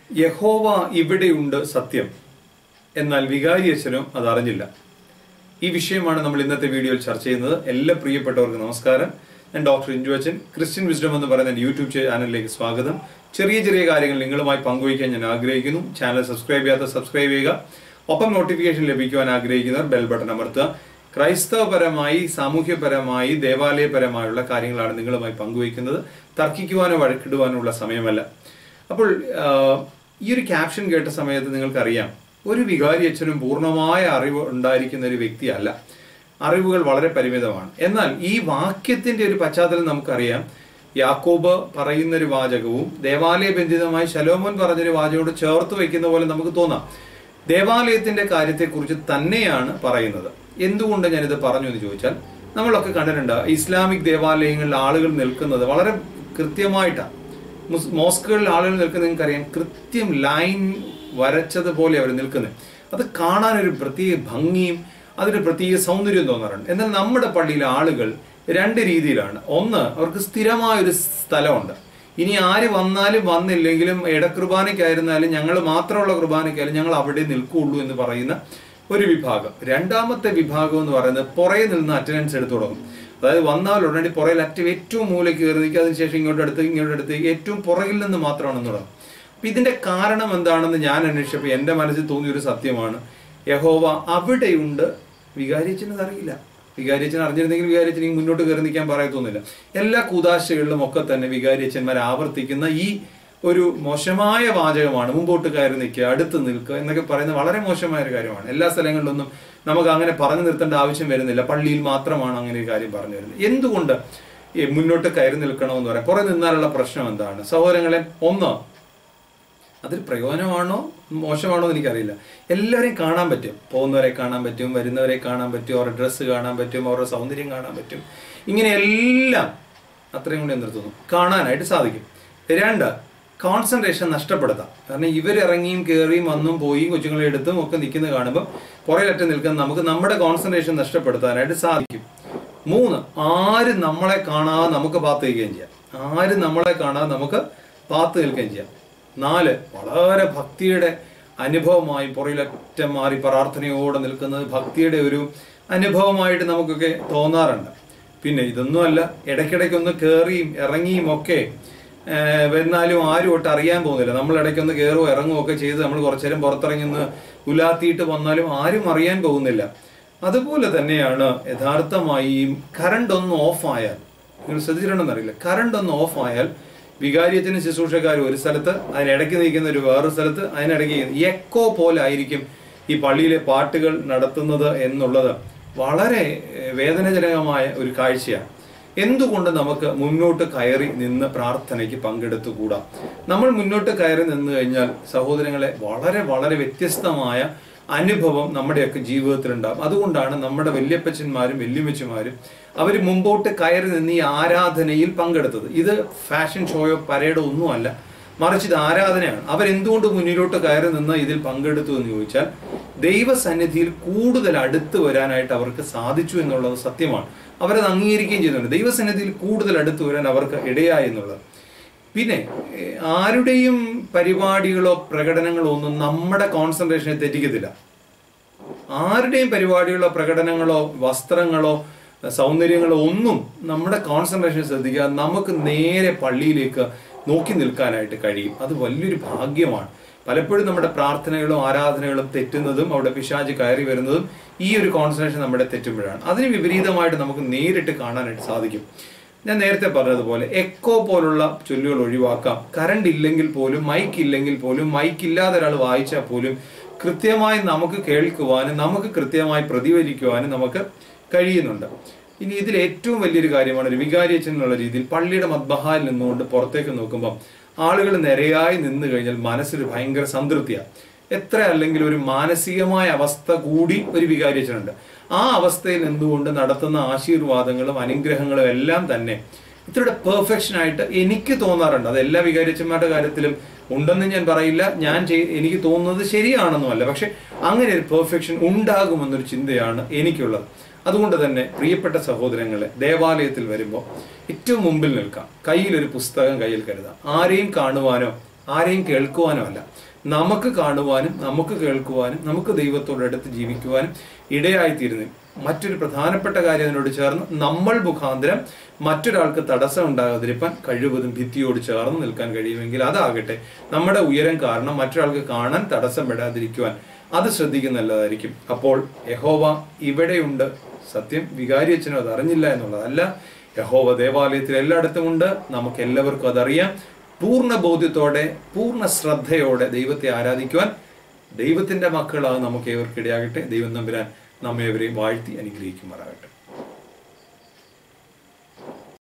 യഹോവ ഇവിടെയുണ്ട് സത്യം എന്നാൽ വികാരിയച്ഛനും അത് അറിഞ്ഞില്ല ഈ വിഷയമാണ് നമ്മൾ ഇന്നത്തെ വീഡിയോയിൽ ചർച്ച ചെയ്യുന്നത് എല്ലാ പ്രിയപ്പെട്ടവർക്ക് നമസ്കാരം ഞാൻ ഡോക്ടർ ഇഞ്ചു അച്ഛൻ ക്രിസ്ത്യൻ വിസ്ഡം എന്ന് പറയുന്ന എൻ്റെ യൂട്യൂബ് ചാനലിലേക്ക് സ്വാഗതം ചെറിയ ചെറിയ കാര്യങ്ങൾ നിങ്ങളുമായി പങ്കുവയ്ക്കാൻ ഞാൻ ആഗ്രഹിക്കുന്നു ചാനൽ സബ്സ്ക്രൈബ് ചെയ്യാത്ത സബ്സ്ക്രൈബ് ചെയ്യുക ഒപ്പം നോട്ടിഫിക്കേഷൻ ലഭിക്കുവാൻ ആഗ്രഹിക്കുന്നവർ ബെൽ ബട്ടൺ അമർത്തുക ക്രൈസ്തവപരമായി സാമൂഹ്യപരമായി ദേവാലയപരമായുള്ള കാര്യങ്ങളാണ് നിങ്ങളുമായി പങ്കുവയ്ക്കുന്നത് തർക്കിക്കുവാനോ വഴക്കിടുവാനോ ഉള്ള സമയമല്ല അപ്പോൾ ആഹ്, ഈ ഒരു ക്യാപ്ഷൻ കേട്ട സമയത്ത് നിങ്ങൾക്കറിയാം ഒരു വികാരി അച്ഛനും പൂർണ്ണമായ അറിവ് ഉണ്ടായിരിക്കുന്ന ഒരു വ്യക്തിയല്ല അറിവുകൾ വളരെ പരിമിതമാണ് എന്നാൽ ഈ വാക്യത്തിന്റെ ഒരു പശ്ചാത്തലം നമുക്കറിയാം യാക്കോബ് പറയുന്ന ഒരു വാചകവും ദേവാലയ ബന്ധിതമായി ശലോമോൻ പറഞ്ഞൊരു വാചകത്തോട് ചേർത്ത് വയ്ക്കുന്ന പോലെ നമുക്ക് തോന്നാം ദേവാലയത്തിന്റെ കാര്യത്തെക്കുറിച്ച് തന്നെയാണ് പറയുന്നത് എന്തുകൊണ്ട് ഞാനിത് പറഞ്ഞു എന്ന് ചോദിച്ചാൽ നമ്മളൊക്കെ കണ്ടിട്ടുണ്ട് ഇസ്ലാമിക് ദേവാലയങ്ങളിൽ ആളുകൾ നിൽക്കുന്നത് വളരെ കൃത്യമായിട്ടാണ് മുസ് മോസ്കുകളിൽ ആളുകൾ നിൽക്കുന്നത് നിങ്ങൾക്കറിയാം കൃത്യം ലൈൻ വരച്ചതുപോലെ അവർ നിൽക്കുന്നത് അത് കാണാൻ ഒരു പ്രത്യേക ഭംഗിയും അതിന് പ്രത്യേക സൗന്ദര്യം തോന്നാറുണ്ട് എന്നാൽ നമ്മുടെ പള്ളിയിലെ ആളുകൾ രണ്ട് രീതിയിലാണ് ഒന്ന് അവർക്ക് സ്ഥിരമായ ഒരു സ്ഥലമുണ്ട് ഇനി ആര് വന്നാലും വന്നില്ലെങ്കിലും ഇടക്കുർബാനയ്ക്കായിരുന്നാലും ഞങ്ങൾ മാത്രമുള്ള കുർബാനയ്ക്കായാലും ഞങ്ങൾ അവിടെ നിൽക്കുകയുള്ളൂ എന്ന് പറയുന്ന ഒരു വിഭാഗം രണ്ടാമത്തെ വിഭാഗം എന്ന് പറയുന്നത് പുറകെ നിന്ന് അറ്റൻഡൻസ് എടുത്തു തുടങ്ങും അതായത് വന്നാൽ ഉടനടി പുറകിൽ അറ്റം ഏറ്റവും മൂലയ്ക്ക് കയറി നിൽക്കുക അതിനുശേഷം ഇങ്ങോട്ട് അടുത്ത് ഇങ്ങോട്ട് അടുത്ത് ഏറ്റവും പുറകിൽ നിന്ന് മാത്രമാണ് തുടങ്ങും അപ്പൊ ഇതിന്റെ കാരണം എന്താണെന്ന് ഞാൻ അന്വേഷിച്ചപ്പോൾ എന്റെ മനസ്സിൽ തോന്നിയ ഒരു സത്യമാണ് യഹോവ അവിടെയുണ്ട് വികാരിച്ചത് അറിയില്ല വികാരിയച്ഛൻ അറിഞ്ഞിരുന്നെങ്കിൽ വികാരിയച്ഛൻ മുന്നോട്ട് കയറി നിൽക്കാൻ പറയത്തൊന്നുമില്ല എല്ലാ കുതാശകളിലും ഒക്കെ തന്നെ വികാരിയച്ഛന്മാർ ആവർത്തിക്കുന്ന ഈ ഒരു മോശമായ വാചകമാണ് മുമ്പോട്ട് കയറി നിൽക്കുക അടുത്ത് നിൽക്കുക എന്നൊക്കെ പറയുന്നത് വളരെ മോശമായ ഒരു കാര്യമാണ് എല്ലാ സ്ഥലങ്ങളിലൊന്നും നമുക്ക് അങ്ങനെ പറഞ്ഞു നിർത്തേണ്ട ആവശ്യം വരുന്നില്ല പള്ളിയിൽ മാത്രമാണ് അങ്ങനെ ഒരു കാര്യം പറഞ്ഞു വരുന്നത് എന്തുകൊണ്ട് ഈ മുന്നോട്ട് കയറി നിൽക്കണമെന്ന് പറയാം കുറെ നിന്നാലുള്ള പ്രശ്നം എന്താണ് സഹോദരങ്ങളെ ഒന്ന് അതിൽ പ്രയോജനമാണോ മോശമാണോ എന്ന് എനിക്കറിയില്ല എല്ലാവരെയും കാണാൻ പറ്റും പോകുന്നവരെ കാണാൻ പറ്റും വരുന്നവരെ കാണാൻ പറ്റും അവരുടെ ഡ്രസ്സ് കാണാൻ പറ്റും അവരുടെ സൗന്ദര്യം കാണാൻ പറ്റും ഇങ്ങനെ എല്ലാം അത്രയും കൊണ്ട് ഞാൻ നിർത്തുന്നു കാണാനായിട്ട് സാധിക്കും രണ്ട് കോൺസെൻട്രേഷൻ നഷ്ടപ്പെടുത്താം കാരണം ഇവരിറങ്ങിയും കയറിയും വന്നും പോയും കൊച്ചുങ്ങളെ എടുത്തും ഒക്കെ നിൽക്കുന്നത് കാണുമ്പോൾ പുറയിലറ്റം നിൽക്കുന്ന നമുക്ക് നമ്മുടെ കോൺസെൻട്രേഷൻ നഷ്ടപ്പെടുത്താനായിട്ട് സാധിക്കും മൂന്ന് ആരും നമ്മളെ കാണാതെ നമുക്ക് പാത്ത് നിൽക്കുകയും ചെയ്യാം ആരും നമ്മളെ കാണാതെ നമുക്ക് പാത്ത് നിൽക്കുകയും ചെയ്യാം നാല് വളരെ ഭക്തിയുടെ അനുഭവമായി പുറയിലറ്റം മാറി പ്രാർത്ഥനയോടെ നിൽക്കുന്നത് ഭക്തിയുടെ ഒരു അനുഭവമായിട്ട് നമുക്കൊക്കെ തോന്നാറുണ്ട് പിന്നെ ഇതൊന്നുമല്ല ഇടയ്ക്കിടയ്ക്കൊന്ന് കയറിയും ഇറങ്ങിയും ഒക്കെ ഏഹ്, എന്നാലും ആരും ഒട്ട് അറിയാൻ പോകുന്നില്ല നമ്മൾ ഇടയ്ക്കൊന്ന് കയറുകയോ ഇറങ്ങുകയോ ഒക്കെ ചെയ്ത് നമ്മൾ കുറച്ചു നേരം പുറത്തിറങ്ങി ഒന്ന് ഉലാത്തിയിട്ട് വന്നാലും ആരും അറിയാൻ പോകുന്നില്ല അതുപോലെ തന്നെയാണ് യഥാർത്ഥമായി കറണ്ട് ഒന്ന് ഓഫ് ആയാൽ നിങ്ങൾ ശ്രദ്ധിച്ചിട്ടുണ്ടെന്ന് അറിയില്ല കറണ്ട് ഒന്ന് ഓഫ് ആയാൽ വികാരിയത്തിന് ശുശ്രൂഷക്കാർ ഒരു സ്ഥലത്ത് അതിനിടയ്ക്ക് നിൽക്കുന്ന ഒരു വേറൊരു സ്ഥലത്ത് അതിനിടയ്ക്ക് എക്കോ പോലെ ആയിരിക്കും ഈ പള്ളിയിലെ പാട്ടുകൾ നടത്തുന്നത് എന്നുള്ളത് വളരെ ഏഹ്, വേദനാജനകമായ ഒരു കാഴ്ചയാണ് എന്തുകൊണ്ട് നമുക്ക് മുന്നോട്ട് കയറി നിന്ന് പ്രാർത്ഥനയ്ക്ക് പങ്കെടുത്തുകൂടാ നമ്മൾ മുന്നോട്ട് കയറി നിന്ന് കഴിഞ്ഞാൽ സഹോദരങ്ങളെ വളരെ വളരെ വ്യത്യസ്തമായ അനുഭവം നമ്മുടെയൊക്കെ ജീവിതത്തിൽ ഉണ്ടാകും അതുകൊണ്ടാണ് നമ്മുടെ വല്യപ്പച്ചന്മാരും വല്യമ്മച്ചമാരും അവർ മുമ്പോട്ട് കയറി നിന്ന് ഈ ആരാധനയിൽ പങ്കെടുത്തത് ഇത് ഫാഷൻ ഷോയോ പരേഡോ ഒന്നുമല്ല മറിച്ച് ഇത് ആരാധനയാണ് അവരെന്തുകൊണ്ട് മുന്നിലോട്ട് കയറി നിന്ന് ഇതിൽ പങ്കെടുത്തു എന്ന് ചോദിച്ചാൽ ദൈവസന്നിധിയിൽ കൂടുതൽ അടുത്ത് വരാനായിട്ട് അവർക്ക് സാധിച്ചു എന്നുള്ളത് സത്യമാണ് അവരത് അംഗീകരിക്കുകയും ചെയ്യുന്നുണ്ട് ദൈവസന്നിധിയിൽ കൂടുതൽ അടുത്ത് വരാൻ അവർക്ക് ഇടയായി എന്നുള്ളത് പിന്നെ ഏഹ്, ആരുടെയും പരിപാടികളോ പ്രകടനങ്ങളോ ഒന്നും നമ്മുടെ കോൺസെൻട്രേഷനെ തെറ്റിക്കത്തില്ല ആരുടെയും പരിപാടികളോ പ്രകടനങ്ങളോ വസ്ത്രങ്ങളോ സൗന്ദര്യങ്ങളോ ഒന്നും നമ്മുടെ കോൺസെൻട്രേഷൻ ശ്രദ്ധിക്കുക നമുക്ക് നേരെ പള്ളിയിലേക്ക് നോക്കി നിൽക്കാനായിട്ട് കഴിയും അത് വലിയൊരു ഭാഗ്യമാണ് പലപ്പോഴും നമ്മുടെ പ്രാർത്ഥനകളും ആരാധനകളും തെറ്റുന്നതും അവിടെ പിശാച് കയറി വരുന്നതും ഈ ഒരു കോൺസെൻട്രേഷൻ നമ്മുടെ തെറ്റുമ്പോഴാണ് അതിന് വിപരീതമായിട്ട് നമുക്ക് നേരിട്ട് കാണാനായിട്ട് സാധിക്കും ഞാൻ നേരത്തെ പറഞ്ഞതുപോലെ എക്കോ പോലുള്ള ചൊല്ലുകൾ ഒഴിവാക്കാം കറണ്ട് ഇല്ലെങ്കിൽ പോലും മൈക്ക് ഇല്ലെങ്കിൽ പോലും മൈക്ക് ഇല്ലാതെ ഒരാൾ വായിച്ചാൽ പോലും കൃത്യമായി നമുക്ക് കേൾക്കുവാനും നമുക്ക് കൃത്യമായി പ്രതിഫലിക്കുവാനും നമുക്ക് കഴിയുന്നുണ്ട് ഇനി ഇതിൽ ഏറ്റവും വലിയൊരു കാര്യമാണ് ഒരു വികാരിയച്ഛൻ എന്നുള്ള രീതിയിൽ പള്ളിയുടെ മദ്ബഹായിൽ നിന്നുകൊണ്ട് പുറത്തേക്ക് നോക്കുമ്പോൾ ആളുകൾ നിരയായി നിന്ന് കഴിഞ്ഞാൽ മനസ്സിൽ ഭയങ്കര സംതൃപ്തിയാണ് എത്ര അല്ലെങ്കിൽ ഒരു മാനസികമായ അവസ്ഥ കൂടി ഒരു വികാരിയച്ഛനുണ്ട് ആ അവസ്ഥയിൽ നിന്നുകൊണ്ട് നടത്തുന്ന ആശീർവാദങ്ങളും അനുഗ്രഹങ്ങളും എല്ലാം തന്നെ ഇത്രയുടെ പെർഫെക്ഷൻ ആയിട്ട് എനിക്ക് തോന്നാറുണ്ട് അത് എല്ലാ വികാരിച്ചന്മാരുടെ കാര്യത്തിലും ഉണ്ടെന്ന് ഞാൻ പറയില്ല ഞാൻ ചെയ്- എനിക്ക് തോന്നുന്നത് ശരിയാണെന്നുമല്ല പക്ഷെ അങ്ങനെ ഒരു പെർഫെക്ഷൻ ഉണ്ടാകുമെന്നൊരു ചിന്തയാണ് എനിക്കുള്ളത് അതുകൊണ്ട് തന്നെ പ്രിയപ്പെട്ട സഹോദരങ്ങളെ ദേവാലയത്തിൽ വരുമ്പോൾ ഏറ്റവും മുമ്പിൽ നിൽക്കാം കയ്യിലൊരു പുസ്തകം കയ്യിൽ കരുതാം ആരെയും കാണുവാനോ ആരെയും കേൾക്കുവാനോ അല്ല നമുക്ക് കാണുവാനും നമുക്ക് കേൾക്കുവാനും നമുക്ക് ദൈവത്തോടടുത്ത് ജീവിക്കുവാനും ഇടയായിത്തീരുന്നു മറ്റൊരു പ്രധാനപ്പെട്ട കാര്യം അതിനോട് ചേർന്ന് നമ്മൾ മുഖാന്തരം മറ്റൊരാൾക്ക് തടസ്സം ഉണ്ടാകാതിരിക്കാൻ കഴിവതും ഭിത്തിയോട് ചേർന്ന് നിൽക്കാൻ കഴിയുമെങ്കിൽ അതാകട്ടെ നമ്മുടെ ഉയരം കാരണം മറ്റൊരാൾക്ക് കാണാൻ തടസ്സം പെടാതിരിക്കുവാൻ അത് ശ്രദ്ധിക്കുന്നല്ലതായിരിക്കും അപ്പോൾ യഹോവ ഇവിടെയുണ്ട് സത്യം വികാരിയച്ഛനും അത് അറിഞ്ഞില്ല എന്നുള്ളതല്ല യഹോവ ദേവാലയത്തിൽ എല്ലായിടത്തും ഉണ്ട് നമുക്ക് എല്ലാവർക്കും അതറിയാം പൂർണ്ണ ബോധ്യത്തോടെ പൂർണ്ണ ശ്രദ്ധയോടെ ദൈവത്തെ ആരാധിക്കുവാൻ ദൈവത്തിന്റെ മക്കളാണ് നമുക്ക് ഏവർക്കിടയാകട്ടെ ദൈവം നമ്പുരാൻ നമ്മെ അവരെയും വാഴ്ത്തി അനുഗ്രഹിക്കുമാറാകട്ടെ